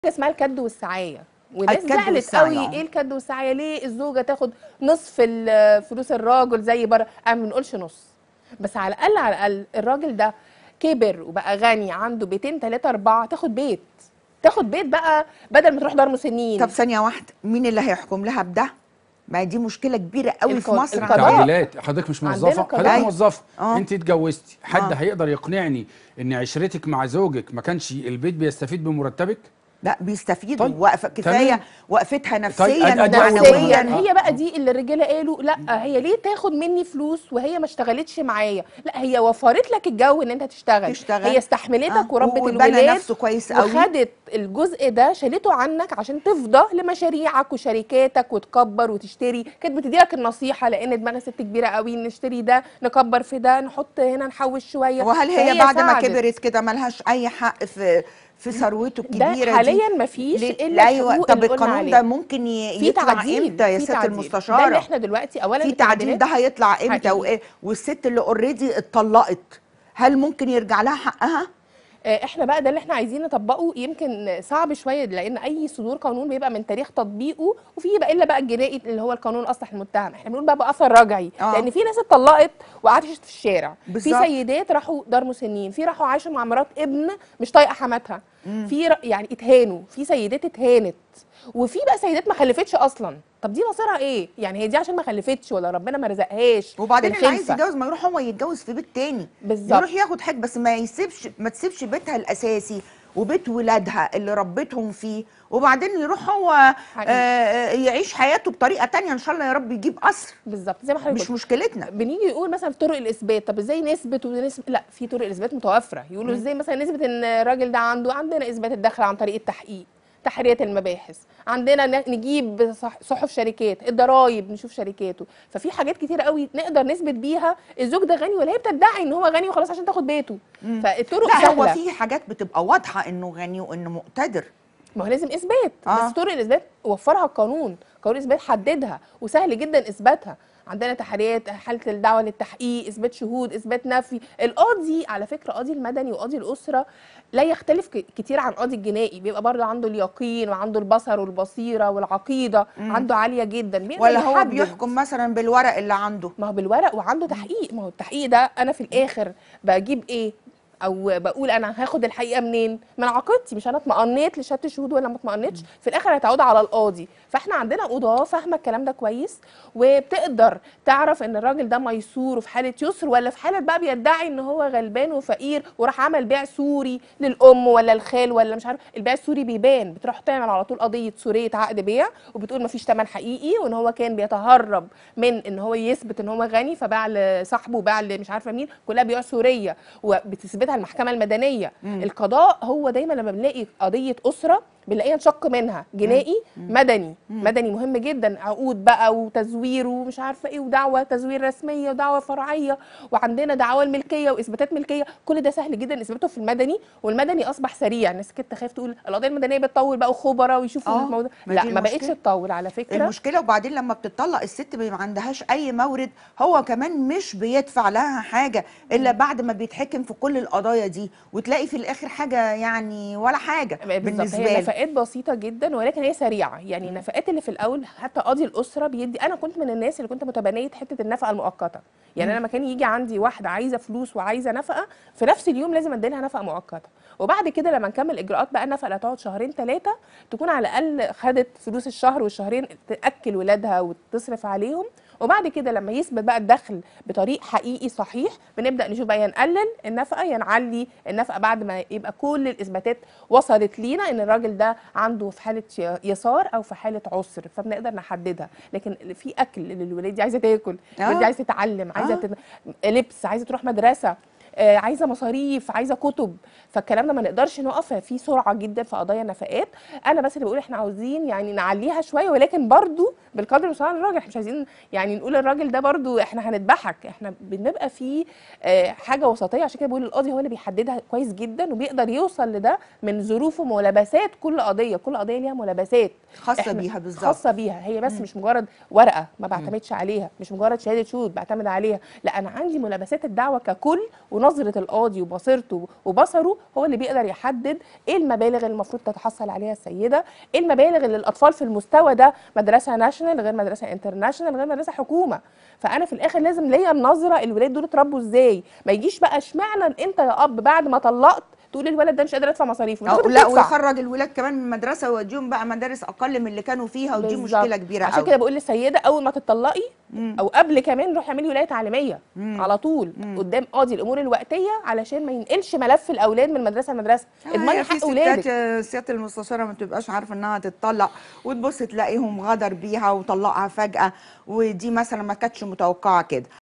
اسمها الكد والسعايه وناس الكد زعلت والسعي، قوي آه. ايه الكد والسعايه ليه الزوجه تاخد نصف ال- فلوس الراجل زي بره انا ما بنقولش نص بس على الاقل على الاقل الراجل ده كبر وبقى غني عنده بيتين ثلاثه اربعه تاخد بيت تاخد بيت بقى بدل ما تروح دار مسنين طب ثانيه واحده مين اللي هيحكم لها بده ما هي دي مشكله كبيره قوي في القضاء- مصر القضاء. تعديلات حضرتك مش عندنا موظفه قضاء. حضرتك موظفه آه. انت اتجوزتي حد آه. هيقدر يقنعني ان عشرتك مع زوجك ما كانش البيت بيستفيد بمرتبك لا بيستفيدوا طيب، طيب. وقفه كفايه تمام. وقفتها نفسيا أد- أد- نفسيا آه. هي بقى دي اللي الرجاله قالوا لا هي ليه تاخد مني فلوس وهي ما اشتغلتش معايا لا هي وفرت لك الجو ان انت تشتغل, تشتغل. هي استحملتك آه، وربت وبنى الولاد نفسه كويس قوي. وخدت الجزء ده شالته عنك عشان تفضى لمشاريعك وشركاتك وتكبر وتشتري كانت بتديلك النصيحه لان دماغها ست كبيره قوي نشتري ده نكبر في ده نحط هنا نحوش شويه وهل هي فهي بعد ما ساعدت. كبرت كده ملهاش اي حق في في ثروته ده الكبيره دي حاليا مفيش ليه- الا لا ايوه الحقوق طب اللي قلنا القانون عليها. ده ممكن ي- في يطلع تعديل امتى يا في ست تعديل. ده اللي المستشاره احنا دلوقتي اولا في تعديل ده التعديلات هيطلع امتى حقيقي. وايه والست اللي اوريدي اتطلقت هل ممكن يرجع لها حقها آه، احنا بقى ده اللي احنا عايزين نطبقه يمكن صعب شويه لان اي صدور قانون بيبقى من تاريخ تطبيقه وفي بقى الا بقى الجنائي اللي هو القانون الاصلح المتهم احنا بنقول بقى باثر رجعي آه. لان في ناس اتطلقت وقعدت في الشارع في بالظبط. سيدات راحوا دار مسنين في راحوا عاشوا مع مرات ابن مش طايقه حماتها في ر- يعني اتهانوا في سيدات اتهانت وفي بقى سيدات ما خلفتش اصلا طب دي مصيرها ايه يعني هي دي عشان ما خلفتش ولا ربنا ما رزقهاش وبعدين اللي عايز بالخلفة. يتجوز ما يروح هو يتجوز في بيت تاني بالظبط. يروح ياخد حاجه بس ما يسيبش ما تسيبش بيتها الاساسي وبيت ولادها اللي ربتهم فيه وبعدين يروح هو حقيقي. آه يعيش حياته بطريقه تانية ان شاء الله يا رب يجيب قصر بالظبط زي ما حضرتك مش قلت. مشكلتنا بنيجي نقول مثلا في طرق الاثبات طب ازاي نثبت ونثبت لا في طرق الاثبات متوفره يقولوا ازاي مثلا نثبت ان الراجل ده عنده عندنا اثبات الدخل عن طريق التحقيق تحريه المباحث عندنا ن- نجيب صح- صحف شركات الضرايب نشوف شركاته ففي حاجات كتيره قوي نقدر نثبت بيها الزوج ده غني ولا هي بتدعي ان هو غني وخلاص عشان تاخد بيته فالطرق لا هو سهله في حاجات بتبقى واضحه انه غني وانه مقتدر ما هو لازم اثبات آه. بس طرق الاثبات وفرها القانون قانون الاثبات حددها وسهل جدا اثباتها عندنا تحريات حاله الدعوه للتحقيق اثبات شهود اثبات نفي القاضي على فكره قاضي المدني وقاضي الاسره لا يختلف ك- كتير عن قاضي الجنائي بيبقى برضه عنده اليقين وعنده البصر والبصيره والعقيده عنده عاليه جدا بيقدر ولا هو يحدد. بيحكم مثلا بالورق اللي عنده ما هو بالورق وعنده تحقيق ما هو التحقيق ده انا في الاخر بجيب ايه او بقول انا هاخد الحقيقه منين من عقيدتي مش انا اطمئنيت لشهاده الشهود ولا ما اطمئنتش في الاخر هتعود على القاضي فاحنا عندنا قضاه فاهمه الكلام ده كويس وبتقدر تعرف ان الراجل ده ميسور وفي حاله يسر ولا في حاله بقى بيدعي ان هو غلبان وفقير وراح عمل بيع سوري للام ولا الخال ولا مش عارف البيع السوري بيبان بتروح تعمل على طول قضيه سوريه عقد بيع وبتقول ما فيش ثمن حقيقي وان هو كان بيتهرب من ان هو يثبت ان هو غني فباع لصاحبه باع مش عارفه مين كلها بيوع سوريه وبتثبتها المحكمه المدنيه القضاء هو دايما لما بنلاقي قضيه اسره بنلاقيها انشق منها جنائي مدني مدني مهم جدا عقود بقى وتزوير ومش عارفه ايه ودعوه تزوير رسميه ودعوه فرعيه وعندنا دعوى الملكيه واثباتات ملكيه كل ده سهل جدا اثباته في المدني والمدني اصبح سريع الناس كانت تخاف تقول القضيه المدنيه بتطول بقى وخبراء ويشوفوا آه، الموضوع ما لا دي ما بقتش المشكلة. تطول على فكره المشكله وبعدين لما بتطلق الست ما عندهاش اي مورد هو كمان مش بيدفع لها حاجه الا بعد ما بيتحكم في كل القضايا دي وتلاقي في الاخر حاجه يعني ولا حاجه بالظبط بالنسبه هي لك نفقات بسيطه جدا ولكن هي سريعه يعني النفقات اللي في الاول حتى قاضي الاسره بيدي انا كنت من الناس اللي كنت متبنيه حته النفقه المؤقته يعني انا لما كان يجي عندي واحده عايزه فلوس وعايزه نفقه في نفس اليوم لازم ادي لها نفقه مؤقته وبعد كده لما نكمل اجراءات بقى النفقه اللي هتقعد شهرين ثلاثه تكون على الاقل خدت فلوس الشهر والشهرين تاكل ولادها وتصرف عليهم وبعد كده لما يثبت بقى الدخل بطريق حقيقي صحيح بنبدا نشوف بقى يا نقلل النفقه يا نعلي النفقه بعد ما يبقى كل الاثباتات وصلت لينا ان الراجل ده عنده في حاله يسار او في حاله عسر فبنقدر نحددها لكن في اكل للولاد دي عايزه تاكل الولاد دي آه. عايزه تتعلم عايزه آه. تت... لبس عايزه تروح مدرسه آه، عايزه مصاريف عايزه كتب فالكلام ده ما نقدرش نقف في سرعه جدا في قضايا النفقات انا بس اللي بقول احنا عاوزين يعني نعليها شويه ولكن برضو بالقدر المستطاع للراجل احنا مش عايزين يعني نقول الراجل ده برضو احنا هنذبحك احنا بنبقى في آه، حاجه وسطيه عشان كده بقول القاضي هو اللي بيحددها كويس جدا وبيقدر يوصل لده من ظروف وملابسات كل قضيه كل قضيه ليها ملابسات خاصه إحنا بيها بالظبط خاصه بيها هي بس مش مجرد ورقه ما بعتمدش عليها مش مجرد شهاده شهود بعتمد عليها لا انا عندي ملابسات الدعوه ككل ونوع ونظره القاضي وبصيرته وبصره هو اللي بيقدر يحدد ايه المبالغ اللي المفروض تتحصل عليها السيده ايه المبالغ اللي الاطفال في المستوى ده مدرسه ناشونال غير مدرسه انترناشونال غير مدرسه حكومه فانا في الاخر لازم ليا النظره الولاد دول اتربوا ازاي ما يجيش بقى اشمعنى انت يا اب بعد ما طلقت تقول الولد ده مش قادر يدفع مصاريفه أو المفروض لا تدفع. ويخرج الولاد كمان من المدرسه ويوديهم بقى مدارس اقل من اللي كانوا فيها ودي بالظبط. مشكله كبيره عشان قوي كده بقول للسيده اول ما تطلقي مم. او قبل كمان روحي اعملي ولايه تعليميه مم. على طول مم. قدام قاضي الامور الوقتيه علشان ما ينقلش ملف الاولاد من مدرسه لمدرسه اضمني هي في حق اولادك ستات آه، سياده المستشاره ما تبقاش عارفه انها تتطلق وتبص تلاقيهم غدر بيها وطلقها فجاه ودي مثلا ما كانتش متوقعه كده